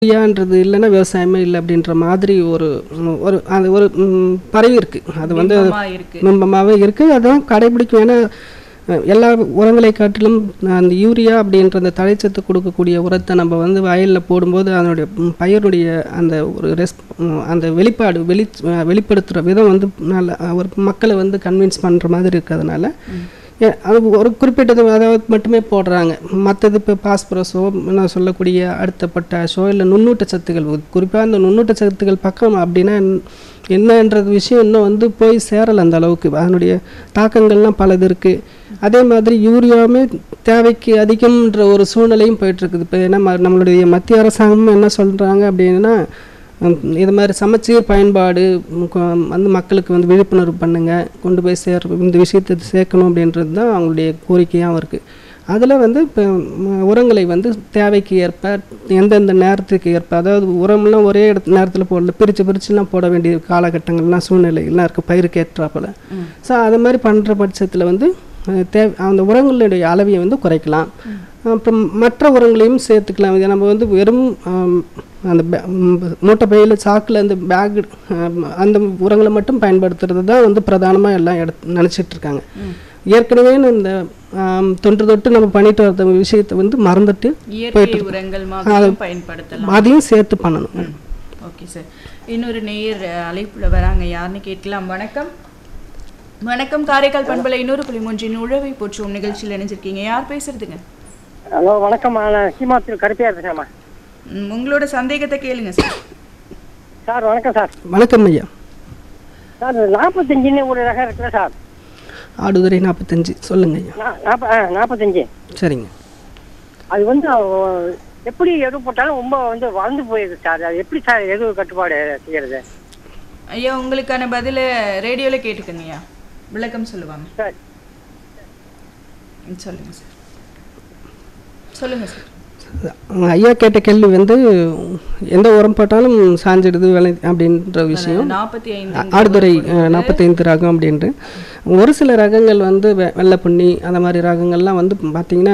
யூரியான்றது இல்லைன்னா விவசாயமே இல்லை அப்படின்ற மாதிரி ஒரு ம், ஒரு அது ஒரு ம், பரவி இருக்கு அது வந்து பிம்பமா இருக்கு பிம்பமாகவே இருக்குது அதான் கடைபிடிக்கும் ஏன்னா அஹ், எல்லா உரங்களை காட்டிலும் அந்த யூரியா அப்படின்ற அந்த தழைச்சத்து கொடுக்கக்கூடிய உரத்தை நம்ம வந்து வயலில் போடும்போது அதனுடைய ம், பயிருடைய அந்த ஒரு ரெஸ் ம், அந்த வெளிப்பாடு வெளி அஹ், வெளிப்படுத்துகிற விதம் வந்து நல்ல ஒரு மக்களை வந்து கன்வின்ஸ் பண்ணுற மாதிரி இருக்கிறதுனால ஏ- அது ஒரு குறிப்பிட்டது அதாவது மட்டுமே போடுறாங்க மற்றது இப்போ பாஸ்பரஸோ நான் சொல்லக்கூடிய அடுத்த பொட்டாஷோ இல்லை நுண்ணூட்ட சத்துக்கள் குறிப்பாக அந்த நுண்ணூட்ட சத்துக்கள் பக்கம் அப்படின்னா என்ன- என்னன்றது விஷயம் இன்னும் வந்து போய் சேரலை அந்த அளவுக்கு அதனுடைய தாக்கங்கள்லாம் பலது இருக்குது அதே மாதிரி யூரியாவுமே தேவைக்கு அதிகம்ன்ற ஒரு சூழ்நிலையும் போயிட்டுருக்குது இப்போ என்ன ம- நம்மளுடைய மத்திய அரசாங்கம் என்ன சொல்கிறாங்க அப்படின்னா ஹம், இது மாதிரி சமச்சீர் பயன்பாடு ம், கொ- வந்து மக்களுக்கு வந்து விழிப்புணர்வு பண்ணுங்க கொண்டு போய் சேர் இந்த விஷயத்தை சேர்க்கணும் அப்படின்றது தான் அவங்களுடைய கோரிக்கையாகவும் இருக்குது அதில் வந்து இப்போ ம், உரங்களை வந்து தேவைக்கு ஏற்ப எந்தெந்த நேரத்துக்கு ஏற்ப அதாவது உரம்லாம் ஒரே இடத்து நேரத்தில் போடல பிரித்து பிரிச்சுலாம் போட வேண்டிய காலகட்டங்கள்லாம் சூழ்நிலைகள்லாம் இருக்குது பயிருக்கு ஏற்றாப்புல ஸோ அது மாதிரி பண்ணுற பட்சத்தில் வந்து அஹ், தே அந்த உரங்களுடைய அளவையை வந்து குறைக்கலாம் அப்புறம் மற்ற உரங்களையும் சேர்த்துக்கலாம் இதை நம்ம வந்து வெறும் ஆம், அந்த பே- ம், மூட்டை பையில் சாக்கில் அந்த பேக் அந்த உரங்களை மட்டும் பயன்படுத்துறது தான் வந்து பிரதானமாக எல்லாம் எடுத்து நினச்சிட்டு இருக்காங்க ஏற்கனவே இந்த ஆம், தொன்று தொட்டு நம்ம பண்ணிட்டு வர விஷயத்தை வந்து மறந்துட்டு இயற்கை உரங்கள் மாதிரி பயன்படுத்தலாம் அதையும் சேர்த்து பண்ணணும் ஓகே சார் இன்னொரு நேயர் அஹ், அழைப்புல வராங்க யாருன்னு கேட்கலாம் வணக்கம் வணக்கம் காரைக்கால் பண்பலை இன்னொரு புள்ளி மூன்றின் உழவை போற்றுவோம் நிகழ்ச்சியில் இணைஞ்சிருக்கீங்க யார் பேசுறதுங்க ஹலோ வணக்கம்மா நான் சீமாத்தில் கருப்பையா பேசுகிறேம்மா ம், உங்களோட சந்தேகத்தை கேளுங்க சார் சார் வணக்கம் சார் வணக்கம் ஐயா சார் நாற்பத்தஞ்சுன்னு ஒரு ரகம் இருக்குல்ல சார் ஆடுதுறை நாற்பத்தஞ்சு சொல்லுங்க ஐயா நா- நாப்ப ஆ நாற்பத்தஞ்சு சரிங்க அது வந்து அஹ், எப்படி எது போட்டாலும் ரொம்ப வந்து வளர்ந்து போயிடுது சார் அது எப்படி சார் எது கட்டுப்பாடு செய்யறது ஐயா உங்களுக்கான பதிலை ரேடியோல கேட்டுக்கங்கய்யா விளக்கம் சொல்லுவாங்க சார் ம், சொல்லுங்க சார் சொல்லுங்க சார் ஐயா கேட்ட கேள்வி வந்து எந்த உரம் போட்டாலும் சாஞ்சிடுது விளை அப்படின்ற விஷயம் நாற்பத்தி ஐந்து ஆடுதுறை நாற்பத்தைந்து ரகம் அப்படின்ட்டு ஒரு சில ரகங்கள் வந்து வெ வெள்ளை புண்ணி அந்த மாதிரி ரகங்கள்லாம் வந்து பார்த்திங்கன்னா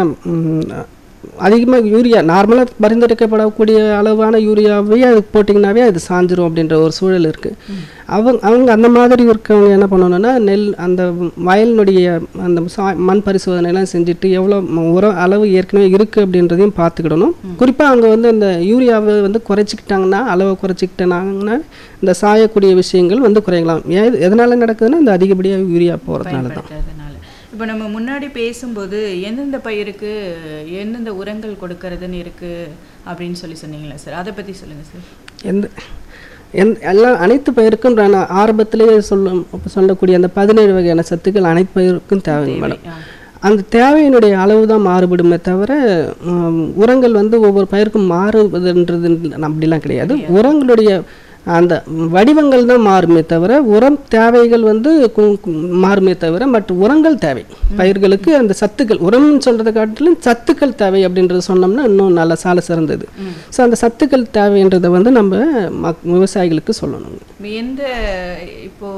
அதிகமாக யூரியா நார்மலாக பரிந்துரைக்கப்படக்கூடிய அளவான யூரியாவே அது போட்டிங்கனாவே அது சாஞ்சிரும் அப்படின்ற ஒரு சூழல் இருக்குது அவங்க அவங்க அந்த மாதிரி இருக்கவங்க என்ன பண்ணணும்னா நெல் அந்த வயலினுடைய அந்த சா மண் பரிசோதனைலாம் செஞ்சுட்டு எவ்வளோ ம- உரம் அளவு ஏற்கனவே இருக்குது அப்படின்றதையும் பார்த்துக்கிடணும் குறிப்பாக அவங்க வந்து அந்த யூரியாவை வந்து குறைச்சிக்கிட்டாங்கன்னா அளவை குறைச்சிக்கிட்டாங்கன்னா இந்த சாயக்கூடிய விஷயங்கள் வந்து குறையலாம் ஏன் எதனால் நடக்குதுன்னா இந்த அதிகப்படியாக யூரியா போகிறதுனால தான் பயன்படுத்துறதுனால இப்போ நம்ம முன்னாடி பேசும்போது எந்தெந்த பயிருக்கு எந்தெந்த உரங்கள் கொடுக்கறதுன்னு இருக்கு அப்படின்னு சொல்லி சொன்னீங்களா சார் அதை பத்தி சொல்லுங்க சார் எந்த எந்த எல்லா அனைத்து பயிருக்கும் நான் ஆரம்பத்திலேயே சொல்லும் சொல்லக்கூடிய அந்த பதினேழு வகையான சத்துக்கள் அனைத்து பயிருக்கும் தேவைங்க மேடம் ஆ. அந்த தேவையினுடைய அளவு தான் மாறுபடுமே தவிர உம், உரங்கள் வந்து ஒவ்வொரு பயிருக்கும் மாறுவதுன்றது அப்படிலாம் கிடையாது உரங்களுடைய அந்த வடிவங்கள் தான் மாறுமே தவிர உரம் தேவைகள் வந்து கு- கு- மாறுமே தவிர மற்ற உரங்கள் தேவை பயிர்களுக்கு அந்த சத்துக்கள் உரம்னு சொல்றதை காட்டிலும் சத்துக்கள் தேவை அப்படின்றது சொன்னோம்னா இன்னும் நல்ல சால சிறந்தது ஸோ அந்த சத்துக்கள் தேவைன்றதை வந்து நம்ம மக் விவசாயிகளுக்கு சொல்லணும் இப்ப எந்த இப்போ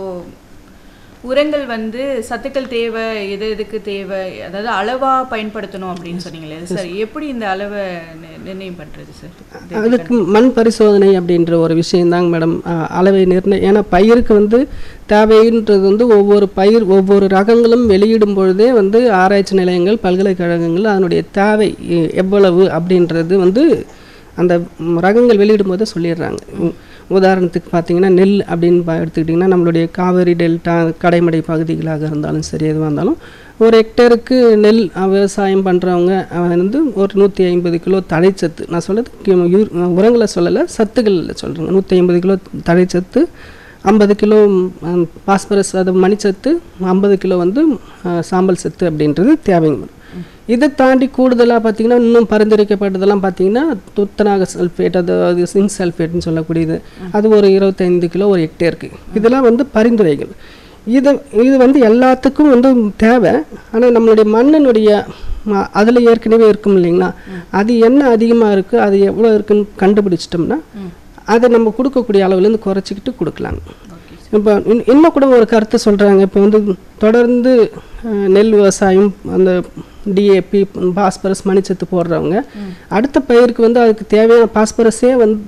உரங்கள் வந்து சத்துக்கள் தேவை எது எதுக்கு தேவை அதாவது அளவா பயன்படுத்தணும் அப்படின்னு சொன்னீங்களே சார் எப்படி இந்த அளவை நி- நிர்ணயம் பண்றது சார் அதுக்கு மண் பரிசோதனை அப்படின்ற ஒரு விஷயம்தாங்க மேடம் அஹ், அளவை நிர்ணயம் ஏன்னா பயிருக்கு வந்து தேவைன்றது வந்து ஒவ்வொரு பயிர் ஒவ்வொரு ரகங்களும் வெளியிடும் பொழுதே வந்து ஆராய்ச்சி நிலையங்கள் பல்கலைக்கழகங்கள் அதனுடைய தேவை எ- எவ்வளவு அப்படின்றது வந்து அந்த ம், ரகங்கள் வெளியிடும் போதே சொல்லிடுறாங்க உம், உதாரணத்துக்கு பார்த்தீங்கன்னா நெல் அப்படின்னு பா- எடுத்துக்கிட்டிங்கன்னா நம்மளுடைய காவிரி டெல்டா கடைமடை பகுதிகளாக இருந்தாலும் சரி எதுவாக இருந்தாலும் ஒரு ஹெக்டேருக்கு நெல் அஹ், விவசாயம் பண்ணுறவங்க வந்து ஒரு நூற்றி ஐம்பது கிலோ தழைச்சத்து நான் சொல்கிறது கி- யூ- உரங்களை சொல்லலை சத்துக்களில் சொல்கிறேங்க நூற்றி ஐம்பது கிலோ தழைச்சத்து ஐம்பது கிலோ ம், பாஸ்பரஸ் அது மணிச்சத்து ஐம்பது கிலோ வந்து அஹ், சாம்பல் சத்து அப்படின்றது தேவைங்க மேடம் இதை தாண்டி கூடுதலாக பார்த்தீங்கன்னா இன்னும் பரிந்துரைக்கப்பட்டதெல்லாம் பார்த்தீங்கன்னா துத்தநாக சல்ஃபேட் அதாவது சிங்க் சல்ஃபேட்னு சொல்லக்கூடியது அது ஒரு இருபத்தைந்து கிலோ ஒரு ஹெக்டேருக்கு இதெல்லாம் வந்து பரிந்துரைகள் இது இது வந்து எல்லாத்துக்கும் வந்து தேவை ஆனால் நம்மளுடைய மண்ணினுடைய அதில் ஏற்கனவே இருக்கும் இல்லைங்களா அது என்ன அதிகமாக இருக்குது அது எவ்வளோ இருக்குன்னு கண்டுபிடிச்சிட்டோம்னா அதை நம்ம கொடுக்கக்கூடிய அளவுலேருந்து குறைச்சிக்கிட்டு கொடுக்கலாங்க இப்போ இன்- இன்னும் கூட ஒரு கருத்து சொல்கிறாங்க இப்போ வந்து தொடர்ந்து அஹ், நெல் விவசாயம் அந்த டிஏபி பாஸ்பரஸ் மணிச்சத்து போடுறவங்க அடுத்த பயிருக்கு வந்து அதுக்கு தேவையான பாஸ்பரஸே வந்து